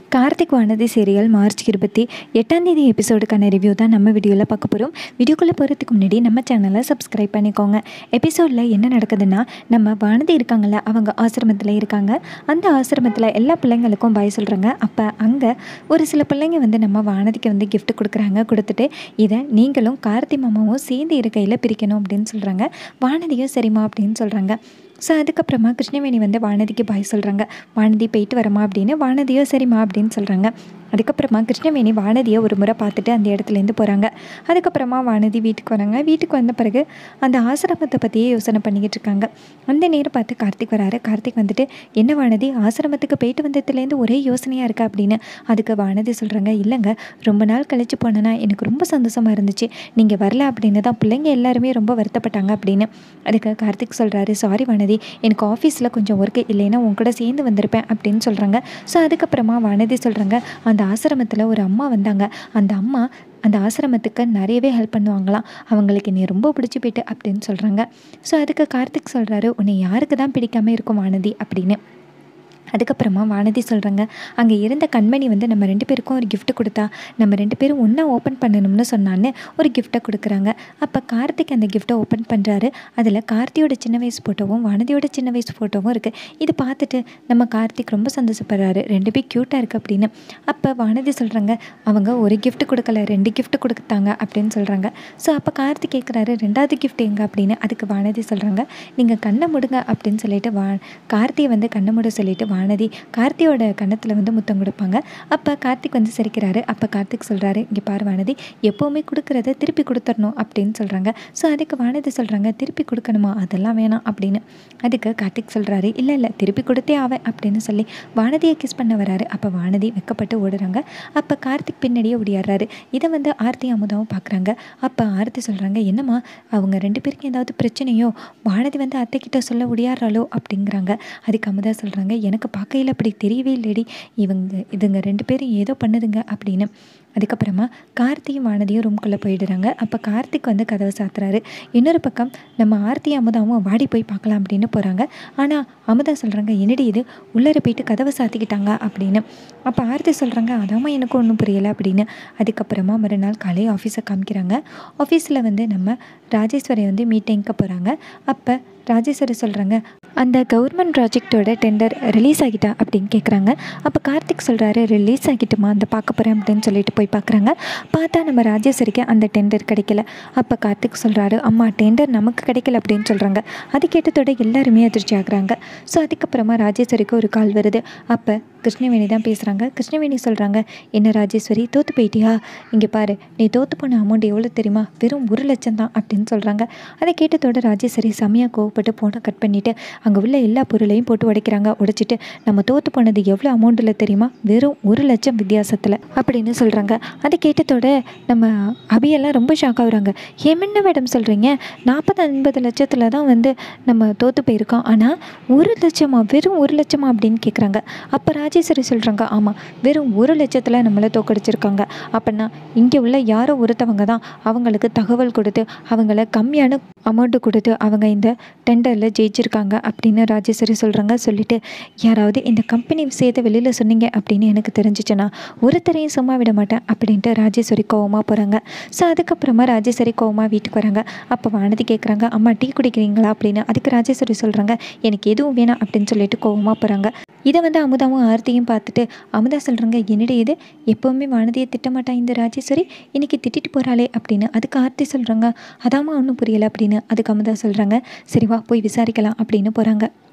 Karthik Vanathi serial March இருபத்தி எட்டாம் தேதி எபிசோடுக்கான ரிவ்யூ தான் நம்ம வீடியோவில் பார்க்க போகிறோம் வீடியோக்குள்ளே போகிறதுக்கு முன்னாடி நம்ம சேனலை சப்ஸ்கிரைப் பண்ணிக்கோங்க எபிசோடில் என்ன நடக்குதுன்னா நம்ம வானதி இருக்காங்கல்ல அவங்க ஆசிரமத்தில் இருக்காங்க அந்த ஆசிரமத்தில் எல்லா பிள்ளைங்களுக்கும் பாய் சொல்கிறாங்க அப்போ அங்கே ஒரு சில பிள்ளைங்க வந்து நம்ம வானதிக்கு வந்து gift கொடுக்குறாங்க கொடுத்துட்டு இதை நீங்களும் கார்த்தி மாமாவும் சேர்ந்து இருக்கையில் பிரிக்கணும் அப்படின்னு சொல்கிறாங்க வானதியும் சரிம்மா அப்படின்னு சொல்கிறாங்க ஸோ அதுக்கப்புறமா கிருஷ்ணவேணி வந்து வானதிக்கு பாய் சொல்கிறாங்க வானதி போயிட்டு வரமா அப்படின்னு வானதியோ சரிம்மா அப்படின்னு சொல்கிறாங்க அதுக்கப்புறமா கிருஷ்ணவேணி வானதியை ஒரு முறை பார்த்துட்டு அந்த இடத்துலேருந்து போகிறாங்க அதுக்கப்புறமா வானதி வீட்டுக்கு வராங்க வீட்டுக்கு வந்த பிறகு அந்த ஆசிரமத்தை பற்றியே யோசனை பண்ணிக்கிட்டு இருக்காங்க அந்த நேரம் பார்த்து கார்த்திக் வராரு கார்த்திக் வந்துட்டு என்ன வானதி ஆசிரமத்துக்கு போயிட்டு வந்ததுலேருந்து ஒரே யோசனையாக இருக்கா அப்படின்னு அதுக்கு வானதி சொல்கிறாங்க இல்லைங்க ரொம்ப நாள் கழிச்சு போனேன்னா எனக்கு ரொம்ப சந்தோஷமாக இருந்துச்சு நீங்கள் வரல அப்படின்னு தான் பிள்ளைங்க எல்லாருமே ரொம்ப வருத்தப்பட்டாங்க அப்படின்னு அதுக்கு கார்த்திக் சொல்கிறாரு சாரி வானதி எனக்கு ஆஃபீஸில் கொஞ்சம் ஒர்க்கு இல்லைன்னா உன் கூட சேர்ந்து வந்திருப்பேன் அப்படின்னு சொல்கிறாங்க ஸோ அதுக்கப்புறமா வானதி சொல்கிறாங்க அந்த ஆசிரமத்தில் ஒரு அம்மா வந்தாங்க அந்த அம்மா அந்த ஆசிரமத்துக்கு நிறையவே ஹெல்ப் பண்ணுவாங்களாம் அவங்களுக்கு நீ ரொம்ப பிடிச்சி போயிட்டு அப்படின்னு சொல்கிறாங்க ஸோ அதுக்கு கார்த்திக் சொல்கிறாரு உன்னை யாருக்கு தான் பிடிக்காம இருக்கும் வானதி அப்படின்னு அதுக்கப்புறமா வானதி சொல்கிறாங்க அங்கே இருந்த கண்மணி வந்து நம்ம ரெண்டு பேருக்கும் ஒரு gift கொடுத்தா நம்ம ரெண்டு பேரும் ஒன்றா ஓப்பன் பண்ணணும்னு சொன்னான்னு ஒரு கிஃப்ட்டை கொடுக்குறாங்க அப்போ கார்த்திக் அந்த கிஃப்ட்டை ஓப்பன் பண்ணுறாரு அதில் கார்த்தியோட சின்ன வயசு ஃபோட்டோவும் வானதியோட சின்ன வயசு ஃபோட்டோவும் இருக்குது இது பார்த்துட்டு நம்ம கார்த்திக் ரொம்ப சந்தோஷப்படுறாரு ரெண்டு பேர் க்யூட்டாக இருக்குது அப்படின்னு அப்போ வானதி சொல்கிறாங்க அவங்க ஒரு gift கொடுக்கல ரெண்டு gift கொடுத்தாங்க அப்படின்னு சொல்கிறாங்க ஸோ அப்போ கார்த்திக் கேட்குறாரு ரெண்டாவது gift எங்க அப்படின்னு அதுக்கு வானதி சொல்கிறாங்க நீங்கள் கண்ணை முடுங்க அப்படின்னு சொல்லிட்டு வா கார்த்தியை வந்து கண்ணை மூட சொல்லிட்டு வானதி கார்த்தியோட கன்னத்தில் வந்து முத்தம் கொடுப்பாங்க அப்போ கார்த்திக் வந்து சிரிக்கிறாரு அப்போ கார்த்திக் சொல்கிறாரு இங்கே பாரு வானதி எப்போவுமே கொடுக்குறத திருப்பி கொடுத்துடணும் அப்படின்னு சொல்கிறாங்க ஸோ அதுக்கு வானதி சொல்கிறாங்க திருப்பி கொடுக்கணுமா அதெல்லாம் வேணாம் அப்படின்னு அதுக்கு கார்த்திக் சொல்கிறாரு இல்லை இல்லை திருப்பி கொடுத்தே ஆவேன் அப்படின்னு சொல்லி வானதியை கிஸ் பண்ண வராரு அப்போ வானதி வெக்கப்பட்டு ஓடுறாங்க அப்போ கார்த்திக் பின்னாடியே ஓடியாடுறாரு இதை வந்து ஆர்த்தி அமுதாவும் பார்க்குறாங்க அப்போ ஆர்த்தி சொல்கிறாங்க என்னம்மா அவங்க ரெண்டு பேருக்கும் ஏதாவது பிரச்சனையோ வானதி வந்து அத்தை கிட்ட சொல்ல ஒடியாடுறாளோ அப்படிங்கிறாங்க அதுக்கு அமுதா சொல்கிறாங்க எனக்கு பார்க்கையில் அப்படி தெரியவே இல்லடி இவங்க இதுங்க ரெண்டு பேரும் ஏதோ பண்ணுதுங்க அப்படின்னு அதுக்கப்புறமா கார்த்தியும் வானதியும் ரூம்குள்ளே போயிடுறாங்க அப்போ கார்த்திக் வந்து கதவை சாத்துறாரு இன்னொரு பக்கம் நம்ம ஆர்த்தி அமுதாவும் வாடி போய் பார்க்கலாம் அப்படின்னு போகிறாங்க ஆனால் அமுதா சொல்கிறாங்க என்னடி இது உள்ளர போயிட்டு கதவை சாத்திக்கிட்டாங்க அப்படின்னு அப்போ ஆர்த்தி சொல்கிறாங்க அதாம்மா எனக்கு ஒன்றும் புரியலை அப்படின்னு அதுக்கப்புறமா மறுநாள் காலை ஆஃபீஸை காமிக்கிறாங்க ஆஃபீஸில் வந்து நம்ம ராஜேஸ்வரி வந்து மீட்டிங்க்கு போகிறாங்க அப்போ ராஜேஸ்வரி சொல்கிறாங்க அந்த கவர்மெண்ட் ப்ராஜெக்டோட டெண்டர் ரிலீஸ் ஆகிட்டா அப்படின்னு கேட்குறாங்க அப்போ கார்த்திக் சொல்கிறாரு ரிலீஸ் ஆகிட்டுமா அந்த பார்க்க போகிறேன் அப்படின்னு சொல்லிட்டு போய் பார்க்குறாங்க பார்த்தா நம்ம ராஜேஸ்வரிக்கு அந்த டெண்டர் கிடைக்கல அப்போ கார்த்திக் சொல்கிறாரு அம்மா டெண்டர் நமக்கு கிடைக்கல அப்படின்னு சொல்கிறாங்க அது கேட்டதோட எல்லாருமே அதிர்ச்சி ஆகுறாங்க ஸோ அதுக்கப்புறமா ராஜேஸ்வரிக்கு ஒரு கால் வருது அப்போ கிருஷ்ணவேணி தான் பேசுகிறாங்க கிருஷ்ணவேணி சொல்கிறாங்க என்ன ராஜேஸ்வரி தோற்று போயிட்டியா இங்கே பாரு நீ தோற்று போன அமௌண்ட் எவ்வளோ தெரியுமா வெறும் ஒரு லட்சம் தான் அப்படின்னு சொல்கிறாங்க அதை கேட்டதோட ராஜேஸ்வரி செமையாக கோவப்பட்டு ஃபோனை கட் பண்ணிவிட்டு அங்கே உள்ள எல்லா பொருளையும் போட்டு உடைக்கிறாங்க உடைச்சிட்டு நம்ம தோற்று போனது எவ்வளோ அமௌண்ட்டில் தெரியுமா வெறும் ஒரு லட்சம் வித்தியாசத்தில் அப்படின்னு சொல்கிறாங்க அதை கேட்டதோட நம்ம அபியெல்லாம் ரொம்ப ஷாக் ஆகுறாங்க என்ன மேடம் சொல்கிறீங்க நாற்பது ஐம்பது லட்சத்தில் தான் வந்து நம்ம தோற்று போயிருக்கோம் ஆனால் ஒரு லட்சமா வெறும் ஒரு லட்சமா அப்படின்னு கேட்குறாங்க அப்போ ராஜேஸ்வரி சொல்கிறாங்க ஆமாம் வெறும் ஒரு லட்சத்தில் நம்மளை தோக்கடிச்சிருக்காங்க அப்படின்னா இங்கே உள்ள யாரோ ஒருத்தவங்க தான் அவங்களுக்கு தகவல் கொடுத்து அவங்கள கம்மியான அமௌண்ட்டு கொடுத்து அவங்க இந்த டெண்டரில் ஜெயிச்சிருக்காங்க அப்படின்னு ராஜேஸ்வரி சொல்கிறாங்க சொல்லிட்டு யாராவது இந்த கம்பெனி விஷயத்தை வெளியில் சொன்னீங்க அப்படின்னு எனக்கு தெரிஞ்சிச்சுன்னா ஒருத்தரையும் சும்மா விட மாட்டேன் அப்படின்ட்டு ராஜேஸ்வரி கோவமாக போகிறாங்க ஸோ அதுக்கப்புறமா ராஜேஸ்வரி கோவமாக வீட்டுக்கு வராங்க அப்போ வானதி கேட்குறாங்க அம்மா டீ குடிக்கிறீங்களா அப்படின்னு அதுக்கு ராஜேஸ்வரி சொல்கிறாங்க எனக்கு எதுவும் வேணாம் அப்படின்னு சொல்லிட்டு கோவமாக போகிறாங்க இதை வந்து அமுதாவும் ஆர்த்தியும் பார்த்துட்டு அமுதா சொல்கிறாங்க என்னடி இது எப்போவுமே வானதியை திட்டமாட்டா இந்த ராஜேஸ்வரி இன்னைக்கு திட்டிட்டு போகிறாளே அப்படின்னு அதுக்கு ஆர்த்தி சொல்கிறாங்க அதாம்மா ஒன்றும் புரியலை அப்படின்னு அதுக்கு அமுதா சொல்கிறாங்க சரி வா போய் விசாரிக்கலாம் அப்படின்னு போகிறாங்க